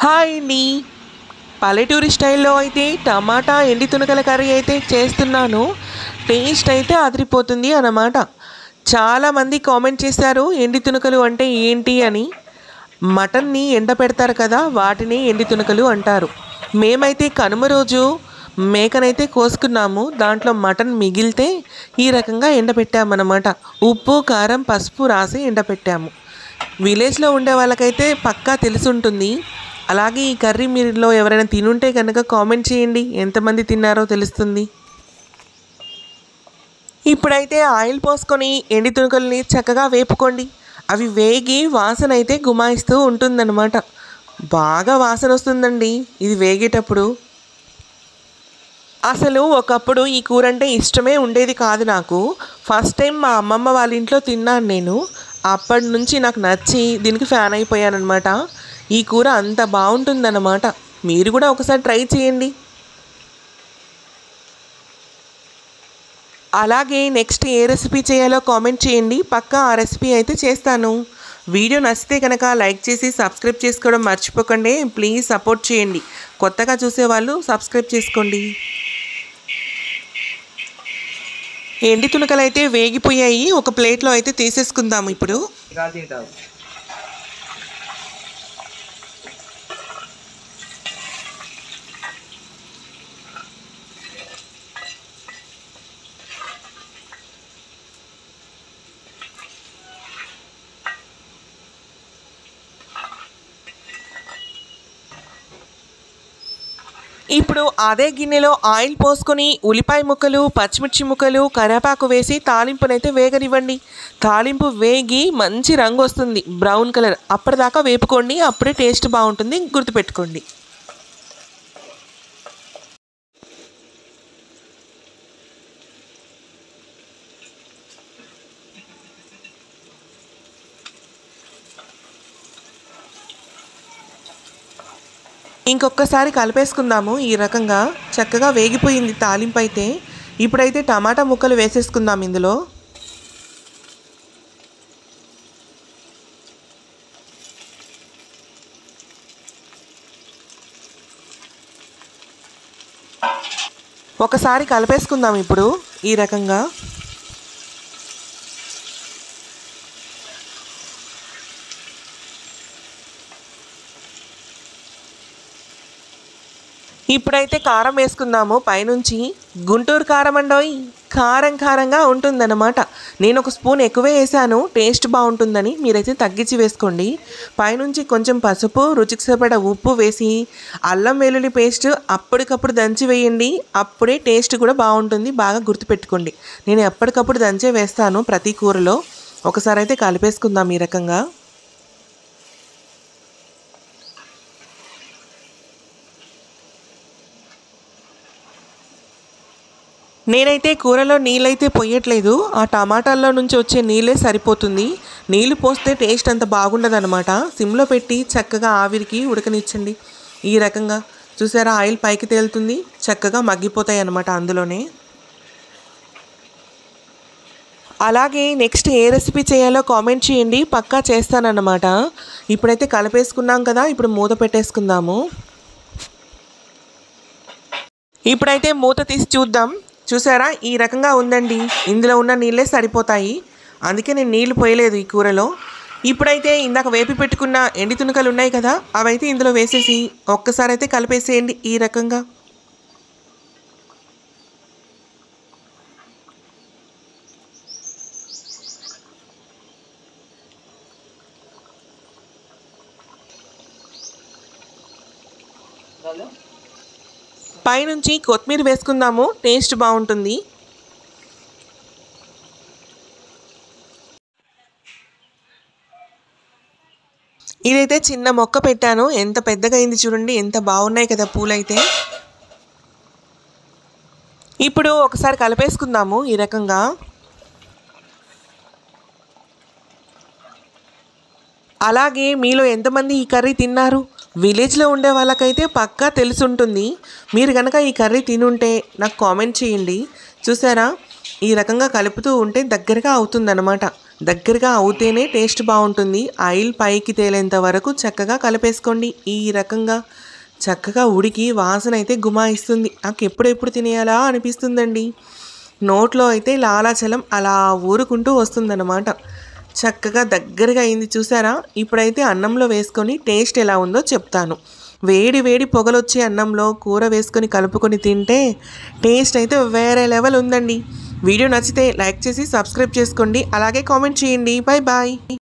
hi అండి పల్లెటూరి స్టైల్లో అయితే టమాటా ఎండి తునకల కర్రీ అయితే చేస్తున్నాను టేస్ట్ అయితే అదిరిపోతుంది అన్నమాట చాలామంది కామెంట్ చేశారు ఎండి తునకలు అంటే ఏంటి అని మటన్ని ఎండ పెడతారు కదా వాటిని ఎండి తునకలు అంటారు మేమైతే కనుమ రోజు మేకనైతే కోసుకున్నాము దాంట్లో మటన్ మిగిలితే ఈ రకంగా ఎండబెట్టామన్నమాట ఉప్పు కారం పసుపు రాసి ఎండబెట్టాము విలేజ్లో ఉండే వాళ్ళకైతే పక్కా తెలిసి ఉంటుంది అలాగే ఈ కర్రీ మీరులో ఎవరైనా తినుంటే కనుక కామెంట్ చేయండి ఎంతమంది తిన్నారో తెలుస్తుంది ఇప్పుడైతే ఆయిల్ పోసుకొని ఎండి తునుకల్ని చక్కగా వేపుకోండి అవి వేగి వాసన అయితే గుమాయిస్తూ ఉంటుందన్నమాట బాగా వాసన వస్తుందండి ఇది వేగేటప్పుడు అసలు ఒకప్పుడు ఈ కూర అంటే ఇష్టమే ఉండేది కాదు నాకు ఫస్ట్ టైం మా అమ్మమ్మ వాళ్ళ ఇంట్లో తిన్నాను నేను అప్పటి నుంచి నాకు నచ్చి దీనికి ఫ్యాన్ అయిపోయానమాట ఈ కూర అంత బాగుంటుందన్నమాట మీరు కూడా ఒకసారి ట్రై చేయండి అలాగే నెక్స్ట్ ఏ రెసిపీ చేయాలో కామెంట్ చేయండి పక్కా ఆ రెసిపీ అయితే చేస్తాను వీడియో నచ్చితే కనుక లైక్ చేసి సబ్స్క్రైబ్ చేసుకోవడం మర్చిపోకండి ప్లీజ్ సపోర్ట్ చేయండి కొత్తగా చూసేవాళ్ళు సబ్స్క్రైబ్ చేసుకోండి ఎండి తునకలు అయితే వేగిపోయాయి ఒక ప్లేట్లో అయితే తీసేసుకుందాము ఇప్పుడు ఇప్పుడు అదే గిన్నెలో ఆయిల్ పోసుకొని ఉల్లిపాయ ముక్కలు పచ్చిమిర్చి ముక్కలు కరివేపాకు వేసి తాలింపునైతే వేగనివ్వండి తాలింపు వేగి మంచి రంగు వస్తుంది బ్రౌన్ కలర్ అప్పటిదాకా వేపుకోండి అప్పుడే టేస్ట్ బాగుంటుంది గుర్తుపెట్టుకోండి ఇంకొకసారి కలిపేసుకుందాము ఈ రకంగా చక్కగా వేగిపోయింది తాలింపు అయితే ఇప్పుడైతే టమాటా ముక్కలు వేసేసుకుందాం ఇందులో ఒకసారి కలిపేసుకుందాం ఇప్పుడు ఈ రకంగా ఇప్పుడైతే కారం వేసుకుందాము పైనుంచి గుంటూరు కారం అండోయ్ కారం కారంగా ఉంటుందన్నమాట నేను ఒక స్పూన్ ఎక్కువే వేసాను టేస్ట్ బాగుంటుందని మీరైతే తగ్గించి వేసుకోండి పైనుంచి కొంచెం పసుపు రుచికి సరిపడా ఉప్పు వేసి అల్లం వెల్లుల్లి పేస్ట్ అప్పటికప్పుడు దంచి వేయండి అప్పుడే టేస్ట్ కూడా బాగుంటుంది బాగా గుర్తుపెట్టుకోండి నేను ఎప్పటికప్పుడు దంచే వేస్తాను ప్రతి కూరలో ఒకసారి అయితే కలిపేసుకుందాం ఈ రకంగా నేనైతే కూరలో నీళ్ళైతే పొయ్యట్లేదు ఆ టమాటాల్లో నుంచి వచ్చే నీళ్ళే సరిపోతుంది నీళ్ళు పోస్తే టేస్ట్ అంత బాగుండదు అనమాట సిమ్లో పెట్టి చక్కగా ఆవిరికి ఉడకనిచ్చండి ఈ రకంగా చూసారా ఆయిల్ పైకి తేలుతుంది చక్కగా మగ్గిపోతాయి అన్నమాట అందులోనే అలాగే నెక్స్ట్ ఏ రెసిపీ చేయాలో కామెంట్ చేయండి పక్కా చేస్తానన్నమాట ఇప్పుడైతే కలిపేసుకున్నాం కదా ఇప్పుడు మూత పెట్టేసుకుందాము ఇప్పుడైతే మూత తీసి చూద్దాం చూసారా ఈ రకంగా ఉందండి ఇందులో ఉన్న నీళ్ళే సరిపోతాయి అందుకే నేను నీళ్లు పోయలేదు ఈ కూరలో ఇప్పుడైతే ఇందాక వేపి పెట్టుకున్న ఎండి తునకలు ఉన్నాయి కదా అవైతే ఇందులో వేసేసి ఒక్కసారి అయితే కలిపేసేయండి ఈ రకంగా పైనుంచి కొత్తిమీర వేసుకుందాము టేస్ట్ బాగుంటుంది ఇదైతే చిన్న మొక్క పెట్టాను ఎంత పెద్దగా అయింది చూడండి ఎంత బాగున్నాయి కదా పూలైతే ఇప్పుడు ఒకసారి కలిపేసుకుందాము ఈ రకంగా అలాగే మీలో ఎంతమంది ఈ కర్రీ తిన్నారు విలేజ్లో ఉండే వాళ్ళకైతే పక్కా తెలుసుంటుంది మీరు కనుక ఈ కర్రీ తినుంటే నాకు కామెంట్ చేయండి చూసారా ఈ రకంగా కలుపుతూ ఉంటే దగ్గరగా అవుతుందన్నమాట దగ్గరగా అవుతేనే టేస్ట్ బాగుంటుంది ఆయిల్ పైకి తేలేంత వరకు చక్కగా కలిపేసుకోండి ఈ రకంగా చక్కగా ఉడికి వాసన అయితే గుమాయిస్తుంది నాకు ఎప్పుడెప్పుడు తినేయాలా అనిపిస్తుందండి నోట్లో అయితే లాలాచలం అలా ఊరుకుంటూ వస్తుందన్నమాట చక్కగా దగ్గరగా అయింది చూసారా ఇప్పుడైతే అన్నంలో వేసుకొని టేస్ట్ ఎలా ఉందో చెప్తాను వేడి వేడి పొగలొచ్చే అన్నంలో కూర వేసుకొని కలుపుకొని తింటే టేస్ట్ అయితే వేరే లెవెల్ ఉందండి వీడియో నచ్చితే లైక్ చేసి సబ్స్క్రైబ్ చేసుకోండి అలాగే కామెంట్ చేయండి బాయ్ బాయ్